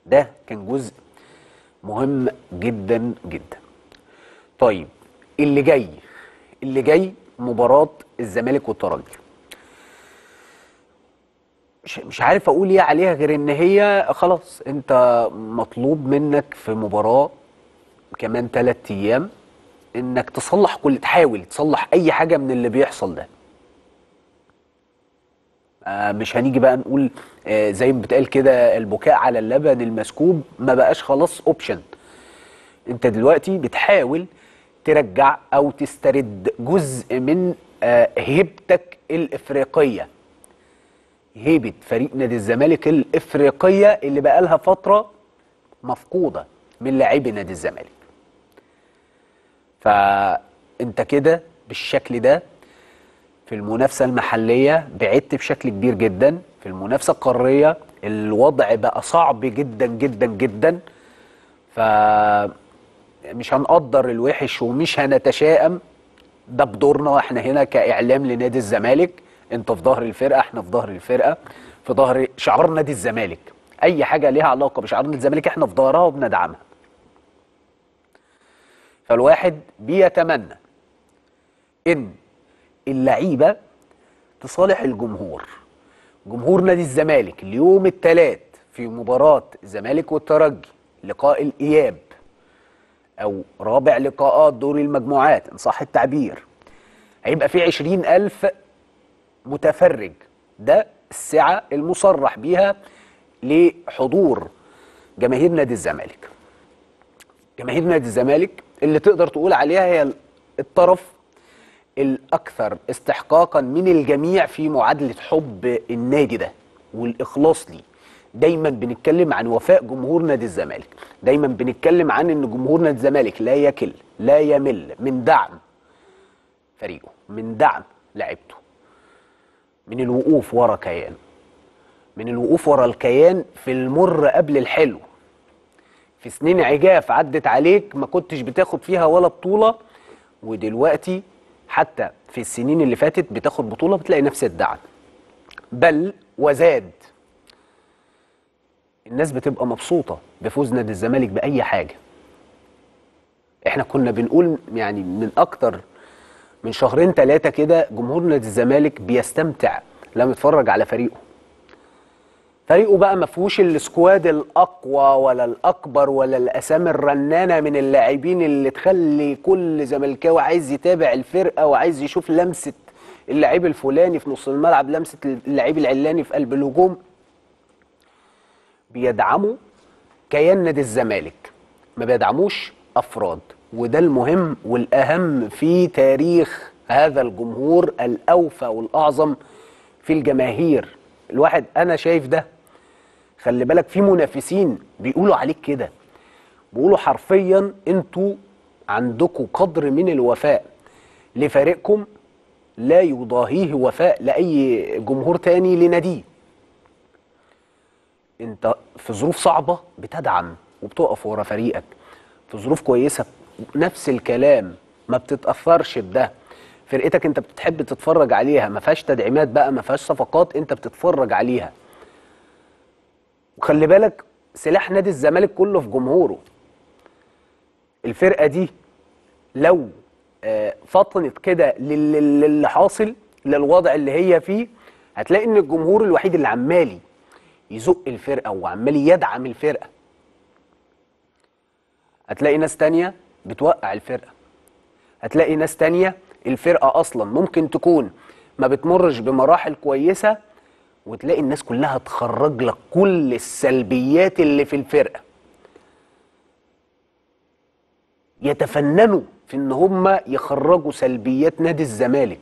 ده كان جزء مهم جدا جدا طيب اللي جاي اللي جاي مباراة الزمالك والترجي مش مش عارف اقول ايه عليها غير ان هي خلاص انت مطلوب منك في مباراة كمان ثلاث ايام انك تصلح كل تحاول تصلح اي حاجة من اللي بيحصل ده آه مش هنيجي بقى نقول آه زي ما بتقال كده البكاء على اللبن المسكوب ما بقاش خلاص اوبشن انت دلوقتي بتحاول ترجع او تسترد جزء من آه هيبتك الافريقيه هيبه فريق نادي الزمالك الافريقيه اللي بقى لها فتره مفقوده من لاعبي نادي الزمالك فانت كده بالشكل ده في المنافسه المحليه بعدت بشكل كبير جدا في المنافسه القاريه الوضع بقى صعب جدا جدا جدا ف مش هنقدر الوحش ومش هنتشائم ده بدورنا احنا هنا كاعلام لنادي الزمالك انت في ظهر الفرقه احنا في ظهر الفرقه في ظهر شعار نادي الزمالك اي حاجه ليها علاقه بشعار نادي الزمالك احنا في ظهرها وبندعمها فالواحد بيتمنى ان اللعيبه تصالح الجمهور جمهور نادي الزمالك اليوم الثلاث في مباراه الزمالك والترجي لقاء الاياب او رابع لقاءات دور المجموعات ان صح التعبير هيبقى في عشرين ألف متفرج ده السعة المصرح بيها لحضور جماهير نادي الزمالك جماهير نادي الزمالك اللي تقدر تقول عليها هي الطرف الأكثر استحقاقا من الجميع في معادلة حب النادي ده والإخلاص ليه دايما بنتكلم عن وفاء جمهور نادي الزمالك دايما بنتكلم عن ان جمهور نادي الزمالك لا يكل لا يمل من دعم فريقه من دعم لعيبته من الوقوف ورا كيان من الوقوف ورا الكيان في المر قبل الحلو في سنين عجاف عدت عليك ما كنتش بتاخد فيها ولا بطولة ودلوقتي حتى في السنين اللي فاتت بتاخد بطولة بتلاقي نفس الدعم بل وزاد الناس بتبقى مبسوطة بفوز نادي الزمالك بأي حاجة احنا كنا بنقول يعني من أكتر من شهرين ثلاثة كده جمهور نادي الزمالك بيستمتع لما يتفرج على فريقه فريقه بقى ما فيهوش السكواد الأقوى ولا الأكبر ولا الأسامي الرنانة من اللاعبين اللي تخلي كل زملكاوي عايز يتابع الفرقة وعايز يشوف لمسة اللاعب الفلاني في نص الملعب لمسة اللاعب العلاني في قلب الهجوم بيدعموا كيان نادي الزمالك ما بيدعموش افراد وده المهم والاهم في تاريخ هذا الجمهور الاوفى والاعظم في الجماهير الواحد انا شايف ده خلي بالك في منافسين بيقولوا عليك كده بيقولوا حرفيا انتوا عندكم قدر من الوفاء لفريقكم لا يضاهيه وفاء لاي جمهور تاني لناديه انت في ظروف صعبه بتدعم وبتقف ورا فريقك في ظروف كويسه نفس الكلام ما بتتاثرش بده فرقتك انت بتحب تتفرج عليها ما فيهاش تدعيمات بقى ما فيهاش صفقات انت بتتفرج عليها وخلي بالك سلاح نادي الزمالك كله في جمهوره الفرقه دي لو آه، فطنت كده لل- للي حاصل للوضع اللي هي فيه هتلاقي ان الجمهور الوحيد اللي عمالي يزق الفرقه وعمال يدعم الفرقه هتلاقي ناس تانية بتوقع الفرقه هتلاقي ناس تانية الفرقه اصلا ممكن تكون ما بتمرش بمراحل كويسه وتلاقي الناس كلها تخرج لك كل السلبيات اللي في الفرقه يتفننوا في ان هم يخرجوا سلبيات نادي الزمالك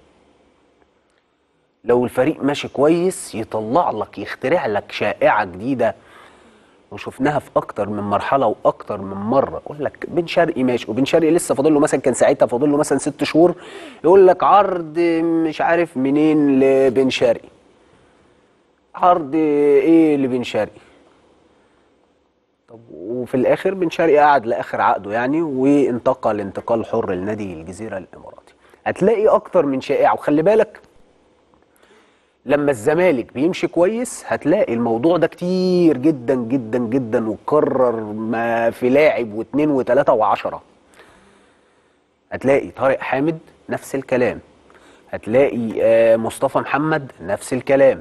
لو الفريق ماشي كويس يطلع لك يخترع لك شائعه جديده وشفناها في اكتر من مرحله واكتر من مره يقول لك بن شرقي ماشي وبن شرقي لسه فاضل له مثلا كان ساعتها فاضل له مثلا ست شهور يقول لك عرض مش عارف منين لبن شرقي عرض ايه لبن شرقي طب وفي الاخر بن شرقي قعد لاخر عقده يعني وانتقل انتقال حر لنادي الجزيره الاماراتي هتلاقي اكتر من شائعه وخلي بالك لما الزمالك بيمشي كويس هتلاقي الموضوع ده كتير جدا جدا جدا وكرر ما في لاعب واثنين وثلاثة وعشرة هتلاقي طارق حامد نفس الكلام هتلاقي آه، مصطفى محمد نفس الكلام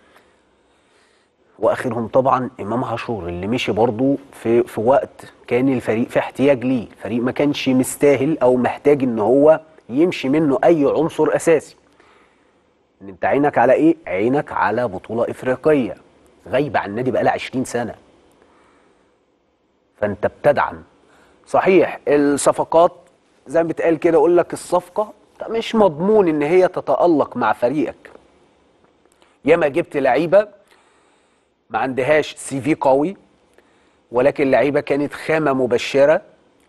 واخرهم طبعا امام عاشور اللي مشي برضه في في وقت كان الفريق في احتياج ليه الفريق ما كانش مستاهل او محتاج ان هو يمشي منه اي عنصر اساسي ان انت عينك على ايه عينك على بطوله افريقيه غايبه عن النادي بقالها 20 سنه فانت بتدعم صحيح الصفقات زي ما بيتقال كده اقول لك الصفقه ده مش مضمون ان هي تتالق مع فريقك ياما جبت لعيبه ما عندهاش سي في قوي ولكن لعيبه كانت خامه مبشره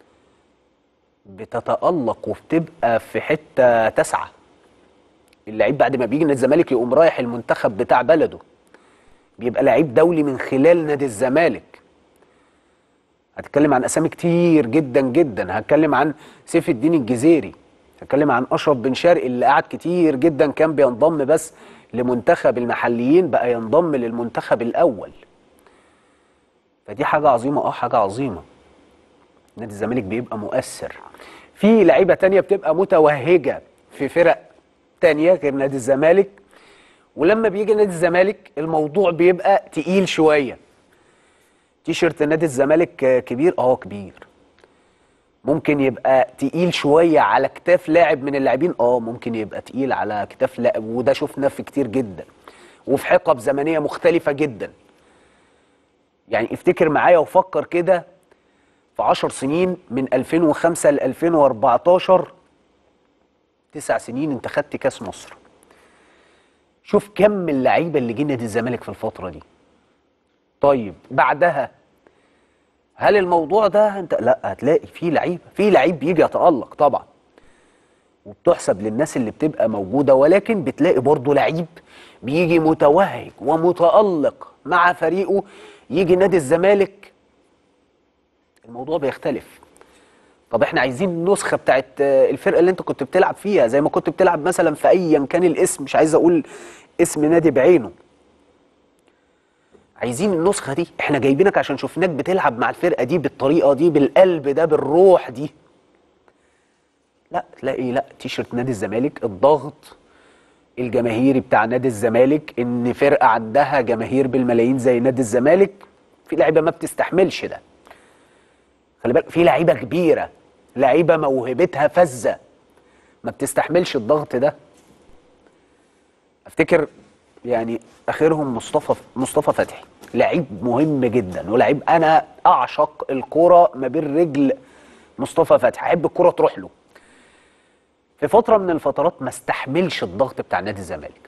بتتالق وبتبقى في حته تسعه اللعيب بعد ما بيجي نادي الزمالك يقوم رايح المنتخب بتاع بلده بيبقى لعيب دولي من خلال نادي الزمالك هتكلم عن اسامي كتير جدا جدا هتكلم عن سيف الدين الجزيري هتكلم عن اشرف بن شرقي اللي قعد كتير جدا كان بينضم بس لمنتخب المحليين بقى ينضم للمنتخب الاول فدي حاجه عظيمه اه حاجه عظيمه نادي الزمالك بيبقى مؤثر في لعيبه تانية بتبقى متوهجه في فرق تانية غير نادي الزمالك ولما بيجي نادي الزمالك الموضوع بيبقى تقيل شويه تيشيرت نادي الزمالك آه، كبير اه كبير ممكن يبقى تقيل شويه على كتاف لاعب من اللاعبين اه ممكن يبقى تقيل على كتاف لاعب وده شفناه في كتير جدا وفي حقب زمنيه مختلفه جدا يعني افتكر معايا وفكر كده في 10 سنين من 2005 ل 2014 تسع سنين انت خدت كاس مصر شوف كم اللعيبه اللي جه نادي الزمالك في الفتره دي طيب بعدها هل الموضوع ده انت لا هتلاقي في لعيبه في لعيب بيجي يتالق طبعا وبتحسب للناس اللي بتبقى موجوده ولكن بتلاقي برضه لعيب بيجي متوهج ومتالق مع فريقه يجي نادي الزمالك الموضوع بيختلف طب احنا عايزين النسخه بتاعت آه، الفرقه اللي انت كنت بتلعب فيها زي ما كنت بتلعب مثلا في ايا كان الاسم مش عايز اقول اسم نادي بعينه عايزين النسخه دي احنا جايبينك عشان شفناك بتلعب مع الفرقه دي بالطريقه دي بالقلب ده بالروح دي لا تلاقي لا تيشرت نادي الزمالك الضغط الجماهيري بتاع نادي الزمالك ان فرقه عندها جماهير بالملايين زي نادي الزمالك في لعيبه ما بتستحملش ده خلي بالك في لعيبه كبيره لعيبه موهبتها فذه ما بتستحملش الضغط ده افتكر يعني اخرهم مصطفى مصطفى فتحي لعيب مهم جدا ولعيب انا اعشق الكره ما بين رجل مصطفى فتحي احب الكره تروح له في فتره من الفترات ما استحملش الضغط بتاع نادي الزمالك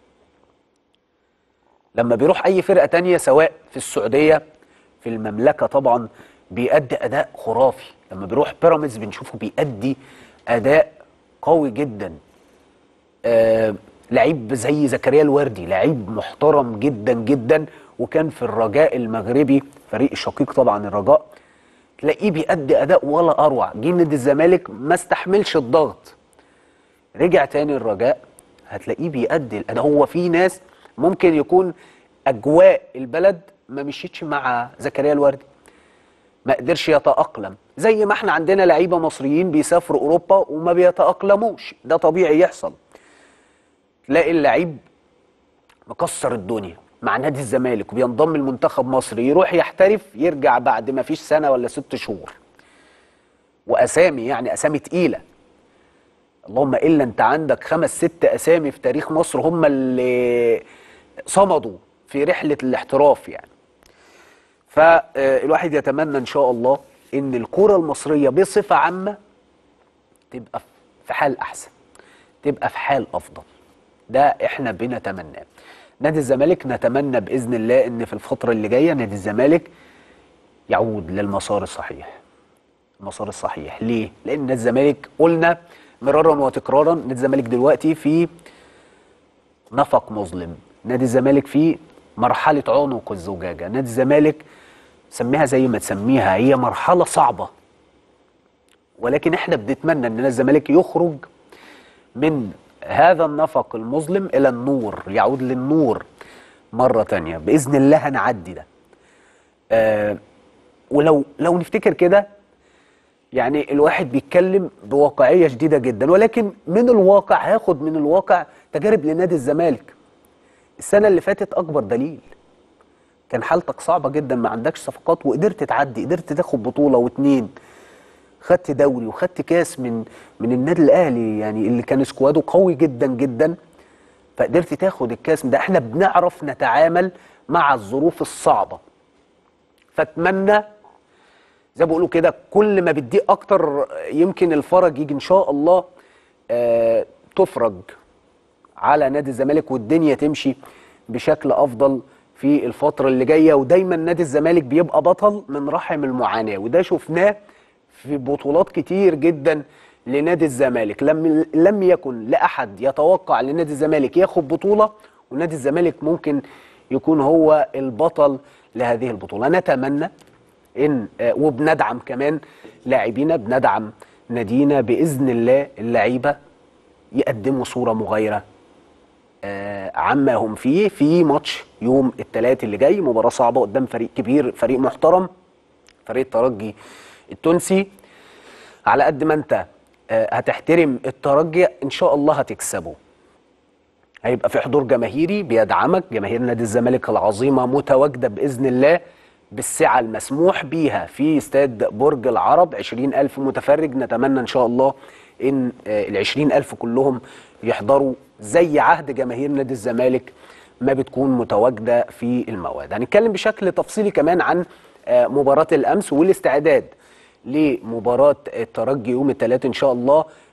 لما بيروح اي فرقه تانية سواء في السعوديه في المملكه طبعا بيأدي اداء خرافي لما بيروح بيراميدز بنشوفه بيأدي اداء قوي جدا آه لعيب زي زكريا الوردي لعيب محترم جدا جدا وكان في الرجاء المغربي فريق الشقيق طبعا الرجاء تلاقيه بيأدي اداء ولا اروع جه نادي الزمالك ما استحملش الضغط رجع تاني الرجاء هتلاقيه بيأدي الاداء هو في ناس ممكن يكون اجواء البلد ما مشيتش مع زكريا الوردي ما قدرش يتأقلم زي ما احنا عندنا لعيبه مصريين بيسافروا اوروبا وما بيتأقلموش ده طبيعي يحصل تلاقي اللعيب مكسر الدنيا مع نادي الزمالك وبينضم لمنتخب مصر يروح يحترف يرجع بعد ما فيش سنه ولا ست شهور واسامي يعني اسامي تقيله اللهم الا انت عندك خمس ست اسامي في تاريخ مصر هم اللي صمدوا في رحله الاحتراف يعني فالواحد يتمنى ان شاء الله ان الكره المصريه بصفه عامه تبقى في حال احسن تبقى في حال افضل ده احنا بنتمناه نادي الزمالك نتمنى باذن الله ان في الفتره اللي جايه نادي الزمالك يعود للمسار الصحيح المسار الصحيح ليه لان نادي الزمالك قلنا مرارا وتكرارا نادي الزمالك دلوقتي في نفق مظلم نادي الزمالك في مرحله عنق الزجاجه نادي الزمالك سميها زي ما تسميها هي مرحله صعبه ولكن احنا بنتمنى ان نادي الزمالك يخرج من هذا النفق المظلم الى النور يعود للنور مره تانية باذن الله هنعدي ده آه ولو لو نفتكر كده يعني الواحد بيتكلم بواقعيه شديده جدا ولكن من الواقع هاخد من الواقع تجارب لنادي الزمالك السنه اللي فاتت اكبر دليل كان حالتك صعبه جدا ما عندكش صفقات وقدرت تعدي قدرت تاخد بطوله واتنين خدت دوري وخدت كاس من من النادي الاهلي يعني اللي كان سكواده قوي جدا جدا فقدرت تاخد الكاس ده احنا بنعرف نتعامل مع الظروف الصعبه فاتمنى زي ما بيقولوا كده كل ما بدي اكتر يمكن الفرج يجي ان شاء الله آه تفرج على نادي الزمالك والدنيا تمشي بشكل افضل في الفتره اللي جايه ودايما نادي الزمالك بيبقى بطل من رحم المعاناه وده شفناه في بطولات كتير جدا لنادي الزمالك لم لم يكن لاحد يتوقع لنادي الزمالك ياخد بطوله ونادي الزمالك ممكن يكون هو البطل لهذه البطوله نتمنى ان آه، وبندعم كمان لاعبينا بندعم نادينا باذن الله اللعيبه يقدموا صوره مغايره آه، عما هم فيه في ماتش يوم الثلاث اللي جاي مباراه صعبه قدام فريق كبير فريق محترم فريق الترجي التونسي على قد ما انت آه، هتحترم الترجي ان شاء الله هتكسبه هيبقى في حضور جماهيري بيدعمك جماهير نادي الزمالك العظيمه متواجده باذن الله بالسعه المسموح بيها في استاد برج العرب 20000 متفرج نتمنى ان شاء الله ان ال 20000 كلهم يحضروا زي عهد جماهير نادي الزمالك ما بتكون متواجده في المواد هنتكلم بشكل تفصيلي كمان عن آه، مباراه الامس والاستعداد لمباراه الترجي يوم الثلاث ان شاء الله